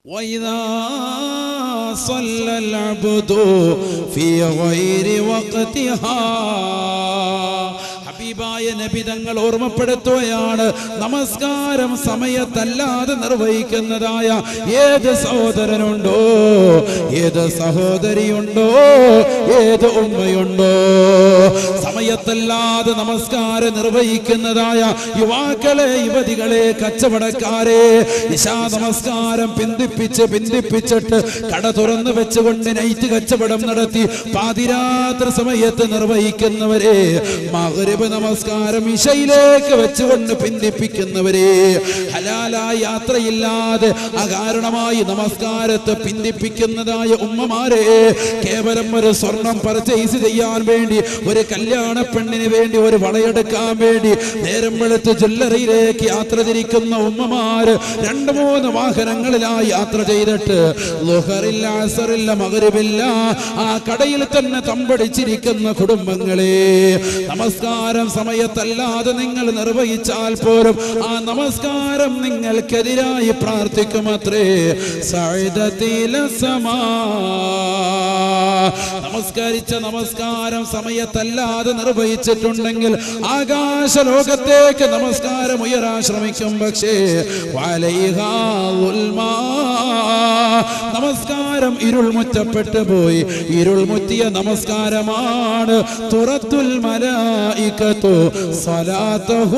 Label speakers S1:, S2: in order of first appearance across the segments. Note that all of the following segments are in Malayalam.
S1: وإذا صلى العبد في غير وقتها ഹബീബായ നബി തങ്ങൾ ഓർമ്മപ്പെടുത്തുകയാണ് നമസ്കാരം സമയത്തല്ലാതെ നിർവഹിക്കുന്നതായ ഏത് സഹോദരനുണ്ടോ ഏത് സഹോദരിയുണ്ടോ ഏത് ഉമ്മയുണ്ടോ സമയത്തല്ലാതെ നമസ്കാരം നിർവഹിക്കുന്നതായ യുവാക്കളെ യുവതികളെ കച്ചവടക്കാരെ നിശാ നമസ്കാരം പിന്തിപ്പിച്ച് പിന്തിപ്പിച്ചിട്ട് കട തുറന്നു വെച്ചുകൊണ്ട് നൈറ്റ് കച്ചവടം നടത്തി പാതിരാത്രി സമയത്ത് നിർവഹിക്കുന്നവരെ മകരിബ് നമസ്കാരം ഇശയിലേക്ക് വെച്ചുകൊണ്ട് പിന്തിപ്പിക്കുന്നവരെ ഹലാലായ യാത്രയില്ലാതെ അകാരണമായി നമസ്കാരത്തെ പിന്തിപ്പിക്കുന്നതായ ഉമ്മമാരെ കേവലം ഒരു സ്വർണം പർച്ചേസ് ചെയ്യാൻ വേണ്ടി ഒരു കല്യാണ പെണ്ണിന് വേണ്ടി ഒരു വളയെടുക്കാൻ വേണ്ടി നേരം വെളുത്ത് ജ്വല്ലറിയിലേക്ക് യാത്ര തിരിക്കുന്ന ഉമ്മമാര് രണ്ട് മൂന്ന് വാഹനങ്ങളിലായി യാത്ര ചെയ്തിട്ട് ലുഹറില്ല അസറില്ല മകരിവില്ല ആ കടയിൽ തന്നെ തമ്പടിച്ചിരിക്കുന്ന കുടുംബങ്ങളെ നമസ്കാരം സമയത്തല്ലാതെ നിങ്ങൾ നിർവഹിച്ചാൽ പോലും ആ നമസ്കാരം നിങ്ങൾക്കെതിരായി പ്രാർത്ഥിക്കുമത്രേ സഴുതത്തില സമാ നമസ്കരിച്ച നമസ്കാരം സമയത്തല്ലാതെ നിർവഹിച്ചിട്ടുണ്ടെങ്കിൽ ആകാശ ലോകത്തേക്ക് നമസ്കാരം ഉയരാൻ ശ്രമിക്കും പക്ഷേ വലൈഹാ ഉൽമാ. നമസ്കാരം ഇരുൾ മുറ്റപ്പെട്ടു പോയി ഇരുൾ മുറ്റിയ നമസ്കാരമാണ് തുറത്തുൽ മലായികത്തു സലാത്തഹു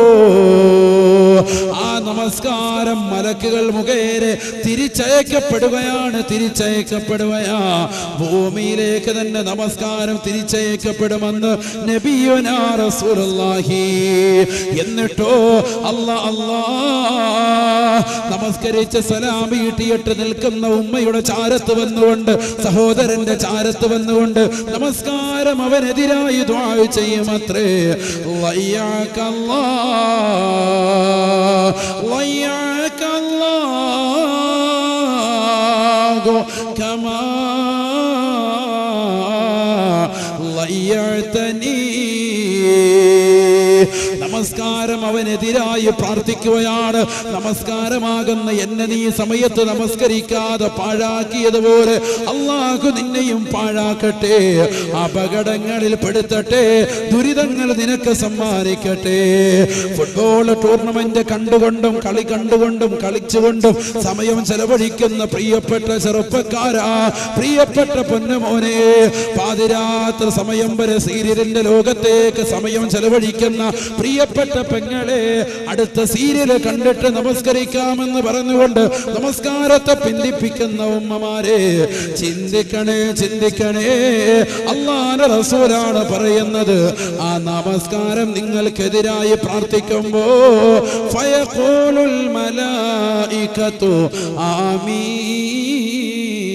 S1: ആ നമസ്കാരം മലക്കുകൾ മുഖേന തിരിച്ചയക്കപ്പെടുകയാണ് തിരിച്ചയക്കപ്പെടുകയാ ഭൂമിയിലേക്ക് തന്നെ നമസ്കാരം തിരിച്ചയക്കപ്പെടുമെന്ന് നബിയുനാ റസൂലുള്ളാഹി എന്നിട്ടോ അല്ലാ അല്ലാ നമസ്കരിച്ച് സലാം വീട്ടിയിട്ട് നിൽക്കുന്ന ഉമ്മയുടെ ചാരത്ത് വന്നുകൊണ്ട് സഹോദരന്റെ ചാരത്ത് വന്നുകൊണ്ട് നമസ്കാരം അവനെതിരായി ദ്വാ ചെയ്യുമത്രേ വയ്യാക്കല്ലാ വയ്യാക്കല്ലാഹു കമാ ضيعتني നമസ്കാരം അവനെതിരായി പ്രാർത്ഥിക്കുകയാണ് നമസ്കാരമാകുന്ന എന്നെ നീ സമയത്ത് നമസ്കരിക്കാതെ പാഴാക്കിയതുപോലെ അള്ളാഹു നിന്നെയും പാഴാക്കട്ടെ അപകടങ്ങളിൽ പെടുത്തട്ടെ ദുരിതങ്ങൾ നിനക്ക് സമ്മാനിക്കട്ടെ ഫുട്ബോൾ ടൂർണമെന്റ് കണ്ടുകൊണ്ടും കളി കണ്ടുകൊണ്ടും കളിച്ചുകൊണ്ടും സമയം ചെലവഴിക്കുന്ന പ്രിയപ്പെട്ട ചെറുപ്പക്കാരാ പ്രിയപ്പെട്ട പൊന്നുമോനെ പാതിരാത്രി സമയം വരെ സീരിയലിന്റെ ലോകത്തേക്ക് സമയം ചെലവഴിക്കുന്ന പ്രിയപ്പെട്ട പെങ്ങളെ അടുത്ത സീരിയൽ കണ്ടിട്ട് നമസ്കരിക്കാമെന്ന് പറഞ്ഞുകൊണ്ട് നമസ്കാരത്തെ പിന്തിപ്പിക്കുന്ന ഉമ്മമാരെ ചിന്തിക്കണേ ചിന്തിക്കണേ അള്ളാന്റെ റസൂലാണ് പറയുന്നത് ആ നമസ്കാരം നിങ്ങൾക്കെതിരായി പ്രാർത്ഥിക്കുമ്പോ ഫയഖൂലുൽ മലായികത്തു ആമീൻ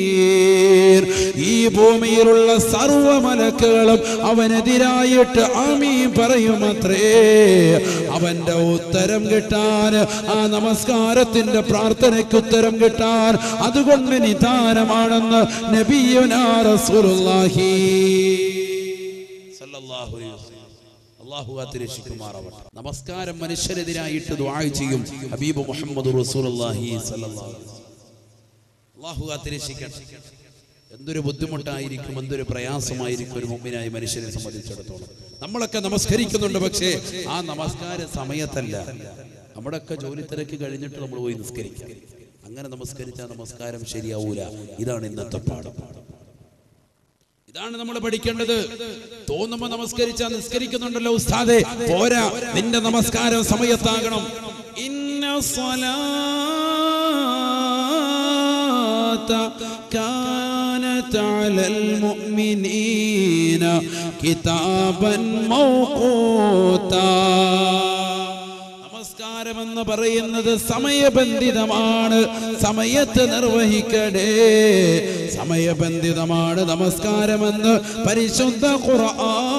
S1: ഈ ഭൂമിയിലുള്ള സർവ മലക്കുകളും അവനെതിരായിട്ട് ആമീൻ പറയുമത്രേ അവന്റെ ഉത്തരം കിട്ടാൻ ആ നമസ്കാരത്തിന്റെ പ്രാർത്ഥനയ്ക്ക് ഉത്തരം കിട്ടാൻ അതുകൊണ്ട് നിദാനമാണെന്ന് നബിയുനാ റസൂലുള്ളാഹി സല്ലല്ലാഹു അലൈഹി വസല്ലം. അള്ളാഹു കാത്തിരക്ഷിക്കുമാറാവട്ടെ നമസ്കാരം മനുഷ്യരെതിരായിട്ട് ദുആ ചെയ്യും ഹബീബ് മുഹമ്മദ് റസൂലുള്ളാഹി സല്ലല്ലാഹു അലൈഹി വസല്ലം. അള്ളാഹു കാത്തിരക്ഷിക്കട്ടെ എന്തൊരു ബുദ്ധിമുട്ടായിരിക്കും എന്തൊരു പ്രയാസമായിരിക്കും ഒരു മുമ്പിനായി മനുഷ്യനെ സംബന്ധിച്ചിടത്തോളം നമ്മളൊക്കെ നമസ്കരിക്കുന്നുണ്ട് പക്ഷേ ആ നമസ്കാര സമയത്തല്ല നമ്മുടെയൊക്കെ ജോലി തിരക്ക് കഴിഞ്ഞിട്ട് നമ്മൾ പോയി നിസ്കരിക്കാം അങ്ങനെ നമസ്കരിച്ചാൽ നമസ്കാരം ശരിയാവൂല ഇതാണ് ഇന്നത്തെ പാഠം ഇതാണ് നമ്മൾ പഠിക്കേണ്ടത് തോന്നുമ്പോ നമസ്കരിച്ചാൽ നിസ്കരിക്കുന്നുണ്ടല്ലോ ഉസ്താദെ പോരാ നിന്റെ നമസ്കാരം സമയത്താകണം ഇന്ന സ്വലാത്ത كانت على المؤمنين كتابا موقوتا നമസ്കാരം എന്ന് പറയുന്നത് സമയബന്ധിതമാണ് സമയത്ത് നിർവഹിക്കടേ സമയബന്ധിതമാണ് നമസ്കാരമെന്ന് പരിശുദ്ധ ഖുർആൻ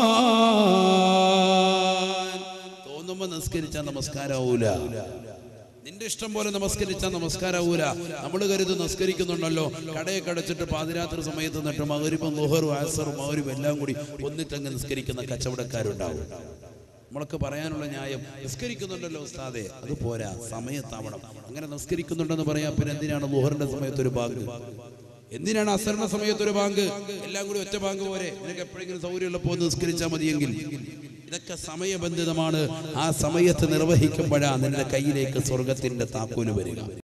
S1: തോന്നുമ്പോ നിസ്കരിച്ചാൽ നമസ്കാരാവൂല നിന്റെ ഇഷ്ടം പോലെ നമസ്കരിച്ചാൽ നമസ്കാരാവൂല നമ്മൾ കരുത് നമസ്കരിക്കുന്നുണ്ടല്ലോ കടയൊക്കെ അടച്ചിട്ട് പാതിരാത്രി സമയത്ത് നിന്നിട്ട് മകരിപ്പം ലുഹറും ആസറും മൗരും എല്ലാം കൂടി ഒന്നിട്ടങ്ങ് നിസ്കരിക്കുന്ന കച്ചവടക്കാരുണ്ടാവും നമ്മളൊക്കെ പറയാനുള്ള ന്യായം നിസ്കരിക്കുന്നുണ്ടല്ലോ ഉസ്താദെ അത് പോരാ സമയത്താവണം അങ്ങനെ നിസ്കരിക്കുന്നുണ്ടെന്ന് പറയാ പിന്നെ എന്തിനാണ് ലുഹറിന്റെ സമയത്ത് ഒരു ബാങ്ക് എന്തിനാണ് അസറിന്റെ സമയത്ത് ഒരു ബാങ്ക് എല്ലാം കൂടി ഒറ്റ ബാങ്ക് പോരെ നിനക്ക് എപ്പോഴെങ്കിലും സൗകര്യമുള്ളപ്പോൾ ഒന്ന് നിസ്കരിച്ചാൽ മതിയെങ്കിൽ ഇതൊക്കെ സമയബന്ധിതമാണ് ആ സമയത്ത് നിർവഹിക്കുമ്പോഴാണ് നിന്റെ കയ്യിലേക്ക് സ്വർഗത്തിന്റെ താക്കോല് വരിക